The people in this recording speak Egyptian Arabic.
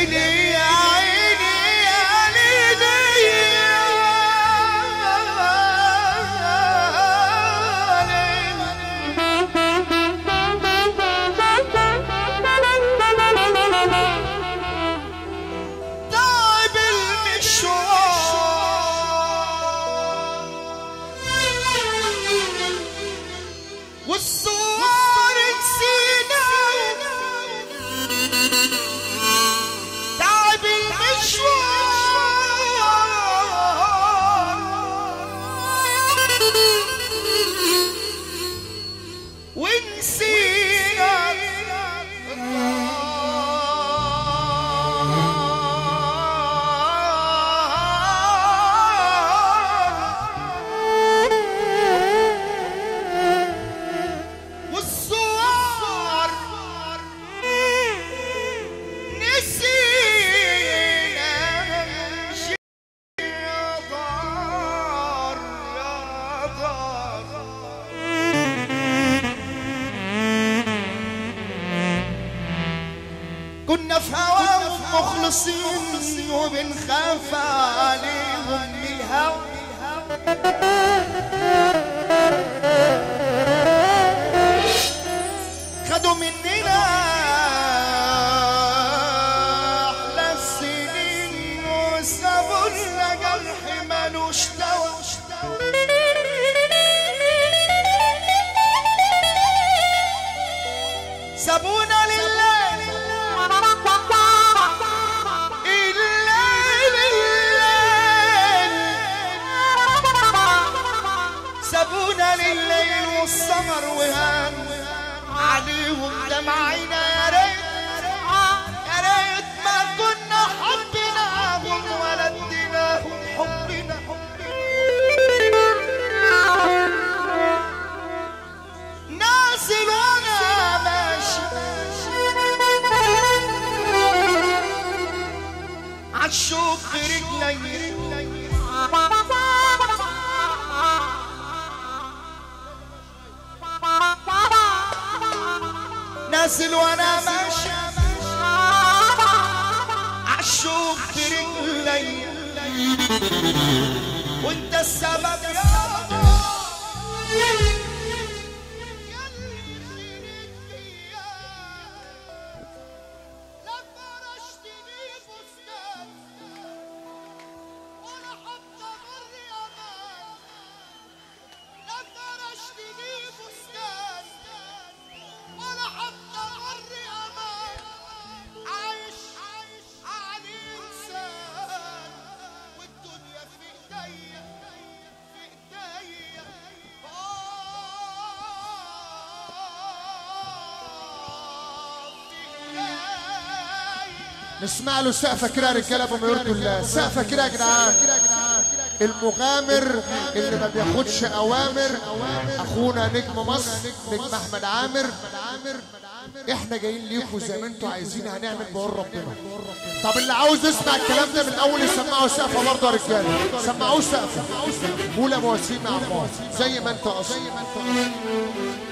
ليلي يا عيني يا ليلي تعب المشوار والصور نسينا تعب المشوار ونسينا والصور نسينا نمشي يا دار يا دار كنا في هواهم مخلصين وبنخاف عليهم من الهوى خدوا مننا احلى السنين وسابوا لنا جرح مالوش دوا سابونا لله الليل الليل سابونا لليل والسمر وهان عليهم دمعنا يا ريت يا ريت ما كنا حبيناهم ولا اديناهم حبنا نازل وانا ماشي عالشوق برجلي نازل وانا ماشي عالشوق برجلي وانت السبب يا عايش على انسان والدنيا في ايديا في ايديا نسمع له سقفه كده يا رجاله بما يرضي الله سقفه كده يا جدعان المغامر اللي ما بياخدش اوامر اخونا نجم مصر نجم احمد عامر احنا جايين ليكم زي ما انتوا عايزين هنعمل بقول ربنا طب اللي عاوز يسمع الكلام ده من الاول يسمعوا سقفه برضه يا رجاله سمعوه سقفه قول يا ابو وسيم يا عمار زي ما انت اصلا